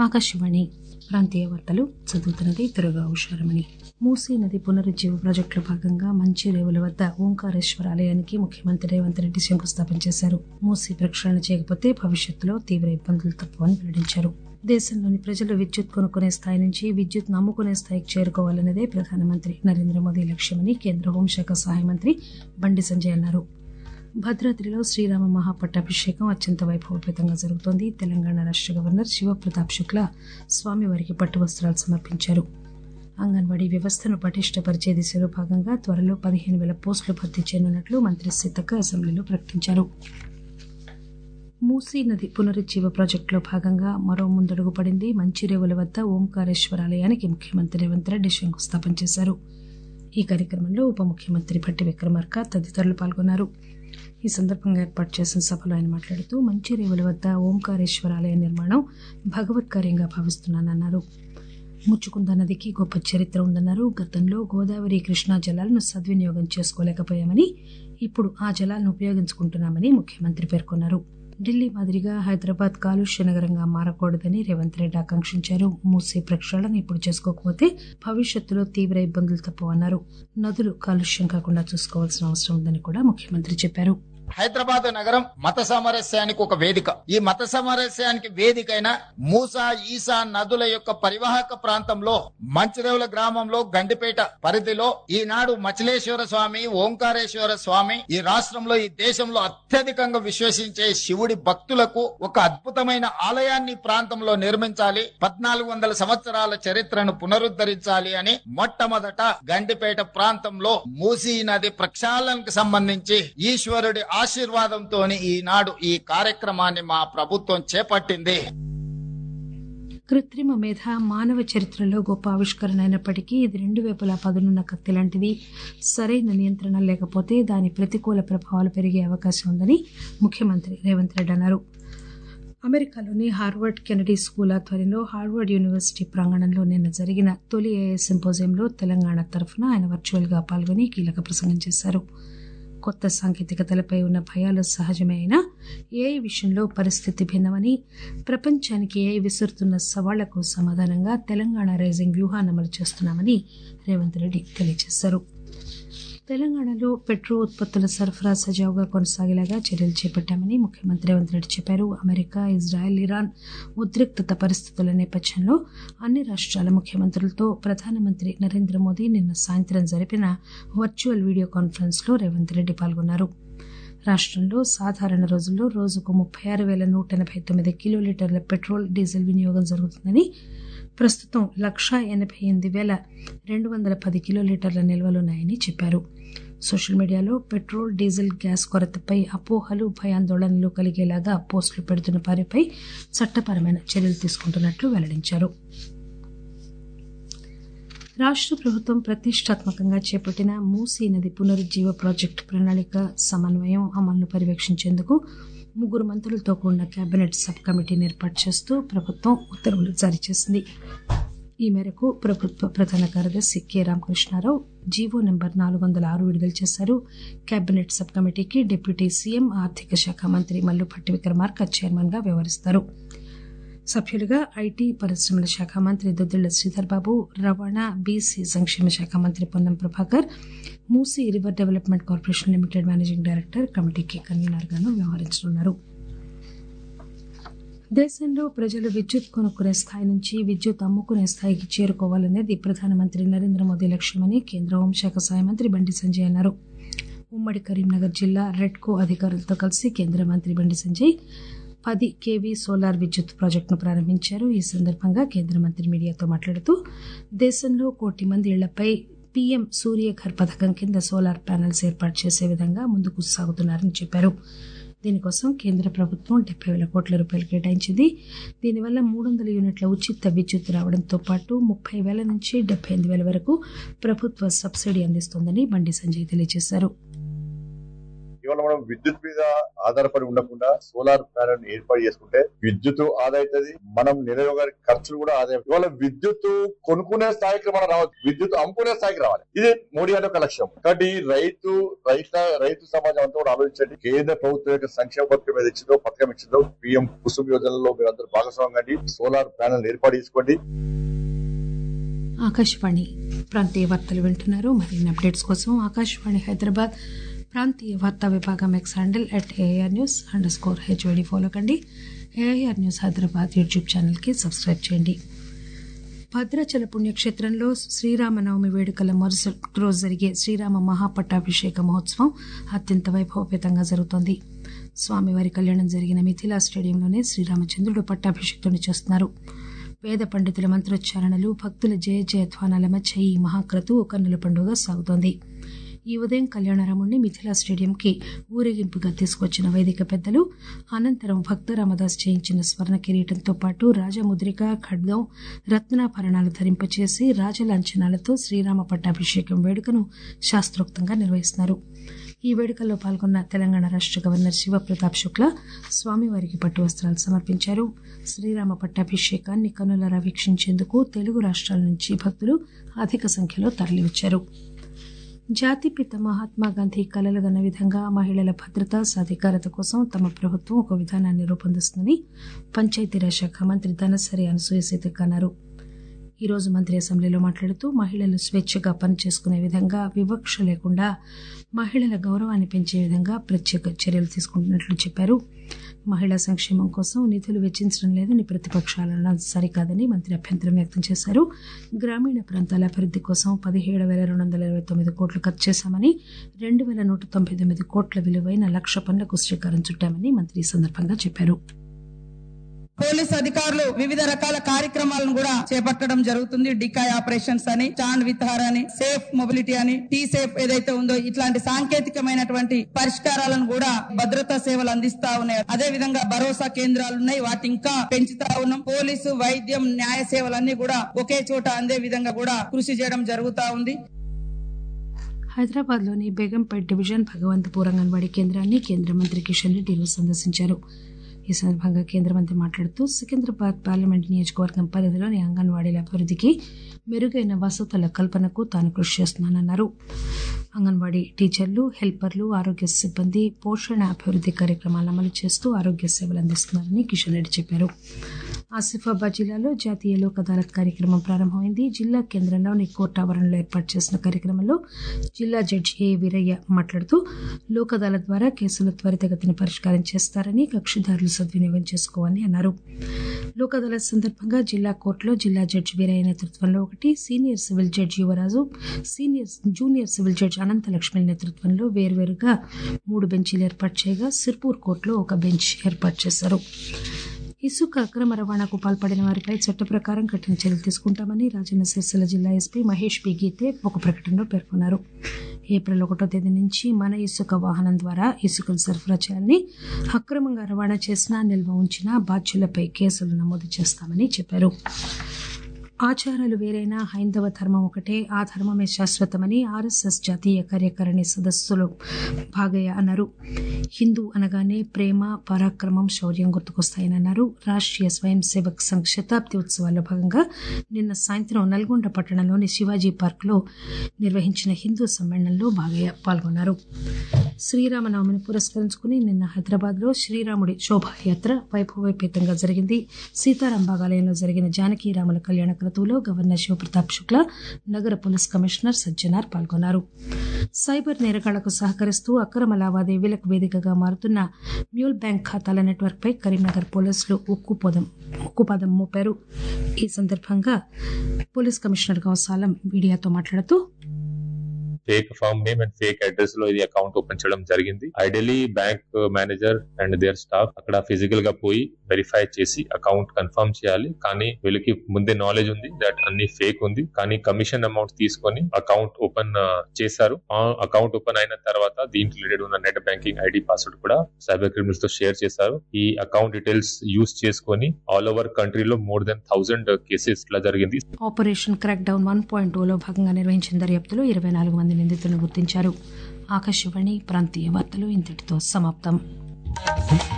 ఆకాశవాణి ప్రాంతీయ వార్తలు చదువుతున్నది దుర్గా ఉషారమణి మూసీ నది పునరుజ్జీవ ప్రాజెక్టులో భాగంగా మంచిరేవుల వద్ద ఓంకారేశ్వర ఆలయానికి ముఖ్యమంత్రి రేవంత్ రెడ్డి శంకుస్థాపన చేశారు మూసీ ప్రక్షాళన చేయకపోతే భవిష్యత్తులో తీవ్ర ఇబ్బందులు తప్పవని వెల్లడించారు దేశంలోని ప్రజలు విద్యుత్ కొనుక్కునే స్థాయి నుంచి విద్యుత్ నమ్ముకునే స్థాయికి చేరుకోవాలన్నదే ప్రధానమంత్రి నరేంద్ర మోదీ లక్ష్యమని కేంద్ర హోంశాఖ సహాయ మంత్రి బండి సంజయ్ అన్నారు భద్రాద్రిలో శ్రీరామ మహాపట్టాభిషేకం అత్యంత వైభవపేతంగా జరుగుతోంది తెలంగాణ రాష్ట గవర్నర్ శివప్రతాప్ శుక్లా స్వామివారికి పట్టు వస్త్రాలు సమర్పించారు అంగన్వాడీ వ్యవస్థను పటిష్టపరిచే దిశలో భాగంగా త్వరలో పదిహేను వేల పోస్టులు భర్తీ చేయనున్నట్లు మంత్రి సీతక్క అసెంబ్లీలో ప్రకటించారు మూసీ నది పునరుజ్జీవ ప్రాజెక్టులో భాగంగా మరో ముందడుగు పడింది మంచిరేవుల వద్ద ఓంకారేశ్వర ఆలయానికి ముఖ్యమంత్రి రేవంత్ రెడ్డి శంకుస్థాపన చేశారు ఈ కార్యక్రమంలో ఉప ముఖ్యమంత్రి భట్టి విక్రమార్క తదితరులు పాల్గొన్నారు ఈ సందర్భంగా ఏర్పాటు చేసిన సభలో ఆయన మాట్లాడుతూ మంచిరేవుల వద్ద ఓంకారేశ్వర ఆలయ నిర్మాణం భగవత్కార్యంగా భావిస్తున్నానన్నారు ముచ్చుకుంద నదికి గొప్ప చరిత్ర ఉందన్నారు గతంలో గోదావరి కృష్ణా జలాలను సద్వినియోగం చేసుకోలేకపోయామని ఇప్పుడు ఆ జలాలను ఉపయోగించుకుంటున్నామని ముఖ్యమంత్రి పేర్కొన్నారు ఢిల్లీ మాదిరిగా హైదరాబాద్ కాలుష్య నగరంగా మారకూడదని రేవంత్ రెడ్డి ఆకాంక్షించారు మూసీ ప్రక్షాళన ఇప్పుడు చేసుకోకపోతే భవిష్యత్తులో తీవ్ర ఇబ్బందులు తప్పవన్నారు నదులు కాలుష్యం కాకుండా చూసుకోవాల్సిన అవసరం ఉందని కూడా ముఖ్యమంత్రి చెప్పారు హైదరాబాద్ నగరం మత సామరస్యానికి ఒక వేదిక ఈ మత సామరస్యానికి వేదికైన మూసా ఈసా నదుల యొక్క పరివాహక ప్రాంతంలో మంచిరేవుల గ్రామంలో గండిపేట పరిధిలో ఈనాడు మచిలేశ్వర స్వామి ఓంకారేశ్వర స్వామి ఈ రాష్ట్రంలో ఈ దేశంలో అత్యధికంగా విశ్వసించే శివుడి భక్తులకు ఒక అద్భుతమైన ఆలయాన్ని ప్రాంతంలో నిర్మించాలి పద్నాలుగు వందల సంవత్సరాల చరిత్రను పునరుద్ధరించాలి అని మొట్టమొదట గండిపేట ప్రాంతంలో మూసీ నది ప్రక్షాళనకు సంబంధించి ఈశ్వరుడి ఆశీర్వాదంతో ఈనాడు ఈ కార్యక్రమాన్ని మా ప్రభుత్వం చేపట్టింది కృత్రిమ మేధ మానవ చరిత్రలో గొప్ప ఆవిష్కరణ అయినప్పటికీ ఇది రెండు వైపులా పదునున్న కత్తి లాంటిది సరైన నియంత్రణ లేకపోతే దాని ప్రతికూల ప్రభావాలు పెరిగే అవకాశం ఉందని ముఖ్యమంత్రి రేవంత్ రెడ్డి అన్నారు అమెరికాలోని హార్వర్డ్ కెనడీ స్కూల్ ఆధ్వర్యంలో హార్వర్డ్ యూనివర్సిటీ ప్రాంగణంలో నిన్న జరిగిన తొలి ఏఐ సింపోజియంలో తెలంగాణ తరఫున ఆయన వర్చువల్ గా పాల్గొని కీలక ప్రసంగం చేశారు కొత్త సాంకేతికతలపై ఉన్న భయాలు సహజమే అయినా ఏఐ విషయంలో పరిస్థితి భిన్నమని ప్రపంచానికి ఏఐ విసురుతున్న సవాళ్లకు సమాధానంగా తెలంగాణ రైజింగ్ వ్యూహాన్ని అమలు చేస్తున్నామని రేవంత్ రెడ్డి తెలియజేశారు తెలంగాణలో పెట్రో ఉత్పత్తుల సరఫరా సజావుగా కొనసాగేలాగా చర్యలు చేపట్టామని ముఖ్యమంత్రి రేవంత్ రెడ్డి చెప్పారు అమెరికా ఇజ్రాయెల్ ఇరాన్ ఉద్రిక్తత పరిస్థితుల నేపథ్యంలో అన్ని రాష్ట్రాల ముఖ్యమంత్రులతో ప్రధానమంత్రి నరేంద్ర మోదీ నిన్న సాయంత్రం జరిపిన వర్చువల్ వీడియో కాన్ఫరెన్స్ లో రేవంత్ రెడ్డి పాల్గొన్నారు రాష్టంలో సాధారణ రోజుల్లో రోజుకు ముప్పై ఆరు వేల నూట ఎనభై తొమ్మిది కిలోలీటర్ల పెట్రోల్ డీజిల్ వినియోగం జరుగుతుందని ప్రస్తుతం లక్షా ఎనభై ఎనిమిది వేల రెండు వందల పది కిలోలీటర్ల నిల్వలున్నాయని చెప్పారు సోషల్ మీడియాలో పెట్రోల్ డీజిల్ గ్యాస్ కొరతపై అపోహలు భయాందోళనలు కలిగేలాగా పోస్టులు పెడుతున్న వారిపై చట్టపరమైన చర్యలు తీసుకుంటున్నట్లు వెల్లడించారు రాష్ట్ర ప్రభుత్వం ప్రతిష్టాత్మకంగా చేపట్టిన మూసీ నది పునరుజ్జీవ ప్రాజెక్టు ప్రణాళిక సమన్వయం అమలును పర్యవేక్షించేందుకు ముగ్గురు మంత్రులతో కూడిన కేబినెట్ సబ్ కమిటీని ఏర్పాటు చేస్తూ ప్రభుత్వం ఉత్తర్వులు జారీ చేసింది ఈ మేరకు ప్రభుత్వ ప్రధాన కార్యదర్శి కె రామకృష్ణారావు జీవో నెంబర్ నాలుగు వందల ఆరు విడుదల చేశారు కేబినెట్ సబ్ కమిటీకి డిప్యూటీ సీఎం ఆర్థిక శాఖ మంత్రి మల్లుపట్టి విక్రమార్క చైర్మన్ గా వ్యవహరిస్తారు సభ్యులుగా ఐటీ పరిశ్రమల శాఖ మంత్రి దుద్దిళ్ల శ్రీధర్ బాబు రవాణా బీసీ సంక్షేమ శాఖ మంత్రి Ponnam Prabhakar Musi river development corporation limited managing director కమిటీకి కన్వీనర్ గాను వ్యవహరించనున్నారు దేశంలో ప్రజలు విద్యుత్ కొనుక్కునే స్థాయి నుంచి విద్యుత్ అమ్ముకునే స్థాయికి చేరుకోవాలనేది ప్రధానమంత్రి నరేంద్ర మోదీ లక్ష్యమని కేంద్ర హోంశాఖ సహాయ మంత్రి బండి సంజయ్ అన్నారు ఉమ్మడి కరీంనగర్ జిల్లా రెడ్కో అధికారులతో కలిసి కేంద్ర మంత్రి బండి సంజయ్ పది కేవీ సోలార్ విద్యుత్ ప్రాజెక్టును ప్రారంభించారు ఈ సందర్భంగా కేంద్ర మంత్రి మీడియాతో మాట్లాడుతూ దేశంలో కోటి మంది ఇళ్లపై పీఎం సూర్యఘర్ పథకం కింద సోలార్ ప్యానెల్స్ ఏర్పాటు చేసే విధంగా ముందుకు సాగుతున్నారని చెప్పారు దీనికోసం కేంద్ర ప్రభుత్వం డెబ్బై వేల కోట్ల రూపాయలు కేటాయించింది దీనివల్ల మూడు వందల యూనిట్ల ఉచిత విద్యుత్ రావడంతో పాటు ముప్పై వేల నుంచి డెబ్బై ఎనిమిది వేల వరకు ప్రభుత్వ సబ్సిడీ అందిస్తోందని బండి సంజయ్ తెలియజేశారు కేవలం మనం విద్యుత్ మీద ఆధారపడి ఉండకుండా సోలార్ ప్యానెల్ ఏర్పాటు చేసుకుంటే విద్యుత్ ఆదా అవుతుంది మనం నిలయోగానికి ఖర్చులు కూడా ఆదాయం ఇవాళ విద్యుత్ కొనుక్కునే స్థాయికి మనం రావచ్చు విద్యుత్ అమ్ముకునే స్థాయికి రావాలి ఇది మోడీ గారి యొక్క లక్ష్యం కాబట్టి రైతు రైత రైతు సమాజం అంతా కూడా ఆలోచించండి కేంద్ర ప్రభుత్వం యొక్క సంక్షేమ పథకం మీద ఇచ్చిందో పథకం ఇచ్చిందో పిఎం కుసుమ్ యోజనలో మీరు అందరూ భాగస్వామ్యం కండి సోలార్ ప్యానెల్ ఏర్పాటు చేసుకోండి ఆకాశవాణి ప్రాంతీయ వార్తలు వింటున్నారు మరిన్ని అప్డేట్స్ కోసం ఆకాశవాణి హైదరాబాద్ ప్రాంతీయ వార్తా విభాగం X handle at AIR news under score HYD follow కండి ఏఐఆర్ న్యూస్ హైదరాబాద్ యూట్యూబ్ ఛానల్కి సబ్స్క్రైబ్ చేయండి భద్రాచల పుణ్యక్షేత్రంలో శ్రీరామనవమి వేడుకల మరుసటి రోజు జరిగే శ్రీరామ మహాపట్టాభిషేక మహోత్సవం అత్యంత వైభవపేతంగా జరుగుతోంది స్వామివారి కళ్యాణం జరిగిన మిథిలా స్టేడియంలోనే శ్రీరామచంద్రుడు పట్టాభిషిక్తుని చేస్తున్నారు వేద పండితుల మంత్రోచ్చారణలు భక్తుల జయ జయధ్వానాల మధ్య ఈ మహాక్రతు కన్నుల పండుగ సాగుతోంది ఈ ఉదయం కళ్యాణరాముణ్ణి మిథిలా స్టేడియంకి ఊరేగింపుగా తీసుకొచ్చిన వైదిక పెద్దలు అనంతరం భక్త రామదాస్ చేయించిన స్వర్ణ కిరీటంతో పాటు రాజముద్రిక ఖడ్గం రత్నాభరణాలు ధరింపచేసి రాజలాంఛనాలతో శ్రీరామ పట్టాభిషేకం వేడుకను శాస్త్రోక్తంగా నిర్వహిస్తున్నారు ఈ వేడుకల్లో పాల్గొన్న తెలంగాణ రాష్ట గవర్నర్ శివప్రతాప్ శుక్లా స్వామివారికి పట్టు వస్త్రాలు సమర్పించారు శ్రీరామ పట్టాభిషేకాన్ని కనులరా వీక్షించేందుకు తెలుగు రాష్ట్రాల నుంచి భక్తులు అధిక సంఖ్యలో తరలివచ్చారు జాతిపిత మహాత్మా గాంధీ కలలుగన్న విధంగా మహిళల భద్రత సాధికారత కోసం తమ ప్రభుత్వం ఒక విధానాన్ని రూపొందిస్తుందని పంచాయతీరాజ్ శాఖ మంత్రి ధనసరి అనసూయ సీతక్క అన్నారు ఈ రోజు మంత్రి అసెంబ్లీలో మాట్లాడుతూ మహిళలు స్వేచ్ఛగా పనిచేసుకునే విధంగా వివక్ష లేకుండా మహిళల గౌరవాన్ని పెంచే విధంగా ప్రత్యేక చర్యలు తీసుకుంటున్నట్లు చెప్పారు మహిళా సంక్షేమం కోసం నిధులు వెచ్చించడం లేదని ప్రతిపక్షాలను సరికాదని మంత్రి అభ్యంతరం వ్యక్తం చేశారు గ్రామీణ ప్రాంతాల అభివృద్ది కోసం పదిహేడు వేల రెండు వందల ఇరవై తొమ్మిది కోట్లు ఖర్చు చేశామని రెండు వేల నూట తొంభై తొమ్మిది కోట్ల విలువైన లక్ష పనులకు శ్రీకారం చుట్టామని మంత్రి ఈ సందర్భంగా చెప్పారు పోలీస్ అధికారులు వివిధ రకాల కార్యక్రమాలను కూడా చేపట్టడం జరుగుతుంది డికాయ్ ఆపరేషన్స్ అని చాండ్ విత్హార్ అని సేఫ్ మొబిలిటీ అని టీ సేఫ్ ఏదైతే ఉందో ఇట్లాంటి సాంకేతికమైనటువంటి పరిష్కారాలను కూడా భద్రతా సేవలు అందిస్తా ఉన్నాయి అదే విధంగా భరోసా కేంద్రాలు ఉన్నాయి వాటి ఇంకా పెంచుతా ఉన్నాం పోలీసు వైద్యం న్యాయ సేవలన్నీ కూడా ఒకే చోట అందే విధంగా కూడా కృషి చేయడం జరుగుతా ఉంది హైదరాబాద్ లోని బేగంపేట్ డివిజన్ భగవంతపూర్ అంగన్వాడీ కేంద్రాన్ని కేంద్ర మంత్రి కిషన్ రెడ్డి ఈరోజు సందర్శించారు ఈ సందర్భంగా కేంద్ర మంత్రి మాట్లాడుతూ సికింద్రాబాద్ పార్లమెంట్ నియోజకవర్గం పరిధిలోని అంగన్వాడీల అభివృద్దికి మెరుగైన వసతుల కల్పనకు తాను కృషి చేస్తున్నానన్నారు అంగన్వాడీ టీచర్లు హెల్పర్లు ఆరోగ్య సిబ్బంది పోషణ అభివృద్ది కార్యక్రమాలను అమలు చేస్తూ ఆరోగ్య సేవలు అందిస్తున్నారని కిషన్ రెడ్డి చెప్పారు ఆసిఫాబాద్ జిల్లాలో జాతీయ లోక్ అదాలత్ కార్యక్రమం ప్రారంభమైంది జిల్లా కేంద్రంలోని కోర్టు ఆవరణలో ఏర్పాటు చేసిన కార్యక్రమంలో జిల్లా జడ్జి ఏ వీరయ్య మాట్లాడుతూ లోక్ అదాలత్ ద్వారా కేసులు త్వరితగతిన పరిష్కారం చేస్తారని కక్షిదారులు సద్వినియోగం చేసుకోవాలని అన్నారు లోక్ అదాలత్ సందర్భంగా జిల్లా కోర్టులో జిల్లా జడ్జి వీరయ్య నేతృత్వంలో ఒకటి senior civil judge Yuvaraju senior junior civil judge Anantalakshmi నేతృత్వంలో వేర్వేరుగా మూడు బెంచీలు ఏర్పాటు చేయగా సిర్పూర్ కోర్టులో ఒక బెంచ్ ఏర్పాటు చేశారు ఇసుక అక్రమ రవాణాకు పాల్పడిన వారిపై చట్ట ప్రకారం కఠిన చర్యలు తీసుకుంటామని రాజన్న సిరిసిల్ల జిల్లా ఎస్పీ మహేష్ పి గీతే ఒక ప్రకటనలో పేర్కొన్నారు ఏప్రిల్ ఒకటో తేదీ నుంచి మన ఇసుక వాహనం ద్వారా ఇసుకను సరఫరా చేయాలని అక్రమంగా రవాణా చేసినా నిల్వ ఉంచినా బాధ్యులపై కేసులు నమోదు చేస్తామని చెప్పారు ఆచారాలు వేరైనా హైందవ ధర్మం ఒకటే ఆ ధర్మమే శాశ్వతమని ఆర్ఎస్ఎస్ జాతీయ కార్యకారిణి సదస్సులో భాగయ్య అన్నారు హిందూ అనగానే ప్రేమ పరాక్రమం శౌర్యం గుర్తుకొస్తాయని అన్నారు రాష్ట్రీయ స్వయం సేవక్ సంఘ్ శతాబ్ది ఉత్సవాల్లో భాగంగా నిన్న సాయంత్రం నల్గొండ పట్టణంలోని శివాజీ పార్క్ లో నిర్వహించిన హిందూ సమ్మేళనంలో భాగయ్య పాల్గొన్నారు శ్రీరామనవమిని పురస్కరించుకుని నిన్న హైదరాబాద్ లో శ్రీరాముడి శోభాయాత్ర వైభవోపేతంగా జరిగింది సీతారాం బాగాలయంలో జరిగిన జానకీరాముల కళ్యాణ క్రతువులో గవర్నర్ శివప్రతాప్ శుక్లా నగర పోలీస్ కమిషనర్ సజ్జనార్ పాల్గొన్నారు సైబర్ నేరగాళ్లకు సహకరిస్తూ అక్రమ లావాదేవీలకు వేదికగా మారుతున్న మ్యూల్ బ్యాంక్ ఖాతాల నెట్వర్క్ పై కరీంనగర్ పోలీసులు ఉక్కుపోదం ఉక్కుపాదం మోపారు ఈ సందర్భంగా పోలీస్ కమిషనర్ గౌసాలం మీడియాతో మాట్లాడుతూ fake firm name and fake address లో ఇది అకౌంట్ ఓపెన్ చేయడం జరిగింది ideally bank manager and their staff అక్కడ ఫిజికల్ గా పోయి వెరిఫై చేసి అకౌంట్ కన్ఫర్మ్ చేయాలి కానీ వీళ్ళకి ముందే నాలెడ్జ్ ఉంది దట్ అన్ని ఫేక్ ఉంది కానీ కమిషన్ అమౌంట్ తీసుకొని అకౌంట్ ఓపెన్ చేశారు ఆ అకౌంట్ ఓపెన్ అయిన తర్వాత దీంట్లో రిలేటెడ్ ఉన్న నెట్ బ్యాంకింగ్ ఐడి పాస్వర్డ్ కూడా సైబర్ క్రిమినల్స్ తో షేర్ చేశారు ఈ అకౌంట్ డీటెయిల్స్ యూస్ చేసుకొని ఆల్ ఓవర్ కంట్రీలో మోర్ దెన్ థౌసండ్ కేసెస్ ఇట్లా జరిగింది operation crackdown one point లో భాగంగా నిర్వహించిన దర్యాప్తులో ఇరవై నాలుగు మంది నిందితులను గుర్తించారు ఆకాశవాణి ప్రాంతీయ వార్తలు ఇంతటితో సమాప్తం